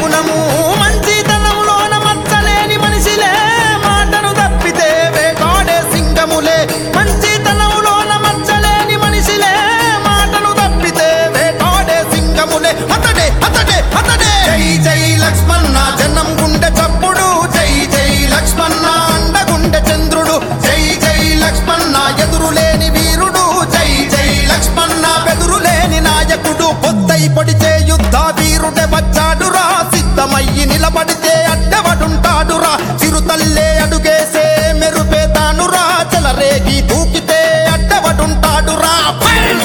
గుణము మంచితనములోన మచ్చలేని మనిషిలే మాటను తప్పితే వేటాడే సింగములే మంచితనములోన మచ్చలేని మనిషిలే మాటను తప్పితే వేటాడే సింగములే అతడే అతడే అతడే జై జై లక్ష్మణ జనం గుండె చప్పుడు జై జై లక్ష్మణ అండగుండె చంద్రుడు జై జై లక్ష్మణ ఎదురులేని వీరుడు జై జై లక్ష్మణ బెదురులేని నాయకుడు పొద్దై పొడిచే యుద్ధ వీరుడే వచ్చాడురా సిద్ధమయ్యి నిలబడితే అడ్డవడుంటాడురా చిరుతల్లే అడుగేసే మెరుపే తానురా చెలరేగి దూకితే అడ్డవడుంటాడురా ఫైర్!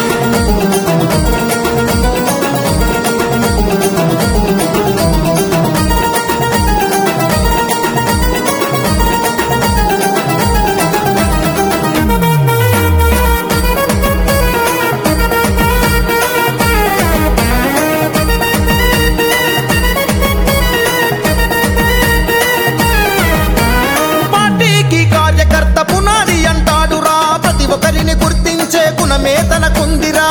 పార్టీకి కార్యకర్త పునాది అంటాడురా ప్రతి ఒక్కరిని గుర్తించే గుణమే తనకుందిరా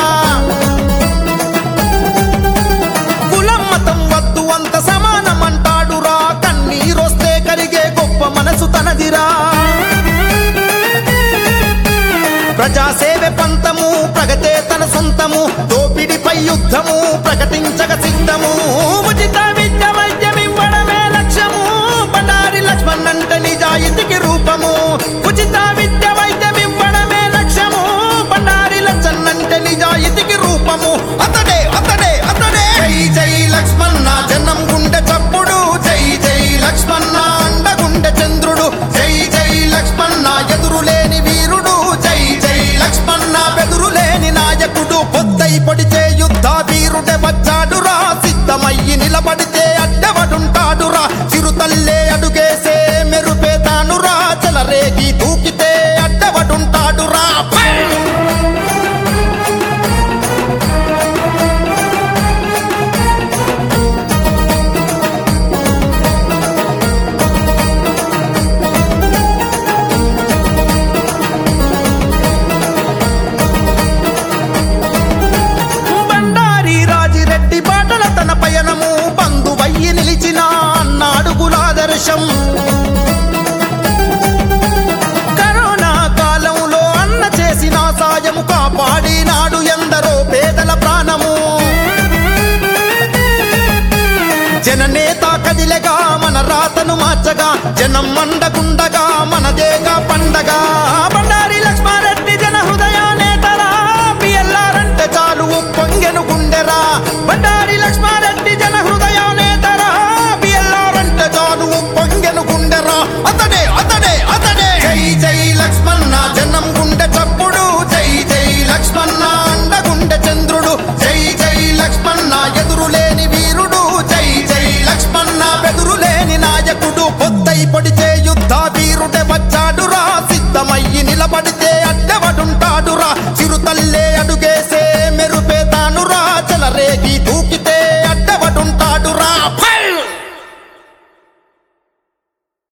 కులం మతం వద్దు అంత సమానం అంటాడురా కన్నీరొస్తే కరిగే గొప్ప మనసు తనదిరా ప్రజాసేవ పంతము ప్రగతే తన సొంతము దోపిడిపై యుద్ధము ప్రకటించక సిద్ధము ఉచిత విద్య వైద్యం ఇవ్వడమే లక్ష్యము బండారి లక్ష్మణ్ అంటే నిజాయితీకి రూపము ఉచిత విద్య వైద్యం ఇవ్వడమే లక్ష్యము బండారి లక్ష్మణ్ అంటే నిజాయితీకి రూపము అతడే అతడే అతడే జై జై లక్ష్మణ జనం గుండె చప్పుడు జై జై లక్ష్మణ అండగుండె చంద్రుడు జై జై లక్ష్మణ ఎదురులేని వీరుడు జై జై లక్ష్మణ బెదురులేని నాయకుడు పొద్దై పొడిచే యుద్ధ వీరుడే వచ్చాడురా సిద్ధమయ్యి నిలబడితే అడ్డవడుంటాడురా చిరుతల్లే అడుగేసే మెరుపే తానురా చెలరేగి దూకితే అడ్డవడుంటాడురా ఫైర్! బండారి రాజిరెడ్డి బాటల తన పయనము బంధువయ్యి నిలిచిన అన్నాడుగులాదర్శం కరోనా కాలంలో అన్న చేసిన సాయము కాపాడినాడు ఎందరో పేదల ప్రాణము జననేత కదిలెగా మన రాతను మార్చగా జనం మండగుండగా మనదేగా పండగ బండారి లక్ష్మారెడ్డి జన హృదయ నేతరా పిఎల్లారంటే చాలు పొంగెను గుండెరా బండారి లక్ష్మారెడ్డి